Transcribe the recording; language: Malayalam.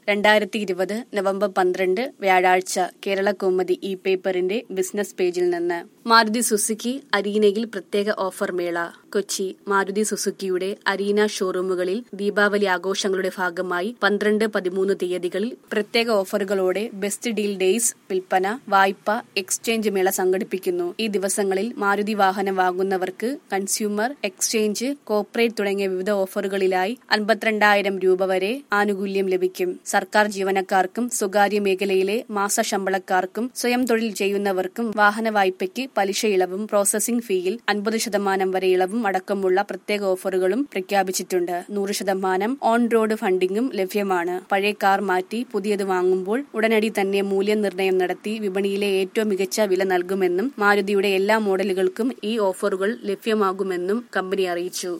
രണ്ടായിരത്തി ഇരുപത് നവംബർ പന്ത്രണ്ട് വ്യാഴാഴ്ച കേരള കൗമുദി ഇ പേപ്പറിന്റെ ബിസിനസ് പേജിൽ നിന്ന് മാരുതി സുസുക്കി അരീനയിൽ പ്രത്യേക ഓഫർ മേള കൊച്ചി മാരുതി സുസുക്കിയുടെ അരീന ഷോറൂമുകളിൽ ദീപാവലി ആഘോഷങ്ങളുടെ ഭാഗമായി പന്ത്രണ്ട് പതിമൂന്ന് തീയതികളിൽ പ്രത്യേക ഓഫറുകളോടെ ബെസ്റ്റ് ഡീൽ ഡേയ്സ് വിൽപ്പന വായ്പ എക്സ്ചേഞ്ച് മേള സംഘടിപ്പിക്കുന്നു ഈ ദിവസങ്ങളിൽ മാരുതി വാഹനം വാങ്ങുന്നവർക്ക് കൺസ്യൂമർ എക്സ്ചേഞ്ച് കോർപ്പറേറ്റ് തുടങ്ങിയ വിവിധ ഓഫറുകളിലായി അൻപത്തിരണ്ടായിരം രൂപ വരെ ആനുകൂല്യം ലഭിക്കും സർക്കാർ ജീവനക്കാർക്കും സ്വകാര്യ മേഖലയിലെ മാസ ശമ്പളക്കാർക്കും സ്വയം തൊഴിൽ ചെയ്യുന്നവർക്കും വാഹന വായ്പയ്ക്ക് പലിശ ഇളവും പ്രോസസിംഗ് ഫീയിൽ അൻപത് ശതമാനം വരെ ഇളവും അടക്കമുള്ള പ്രത്യേക ഓഫറുകളും പ്രഖ്യാപിച്ചിട്ടുണ്ട് നൂറ് ശതമാനം ഓൺ റോഡ് ഫണ്ടിംഗും ലഭ്യമാണ് പഴയ കാർ മാറ്റി പുതിയത് വാങ്ങുമ്പോൾ ഉടനടി തന്നെ മൂല്യനിർണ്ണയം നടത്തി വിപണിയിലെ ഏറ്റവും മികച്ച വില നൽകുമെന്നും മാരുതിയുടെ എല്ലാ മോഡലുകൾക്കും ഈ ഓഫറുകൾ ലഭ്യമാകുമെന്നും കമ്പനി അറിയിച്ചു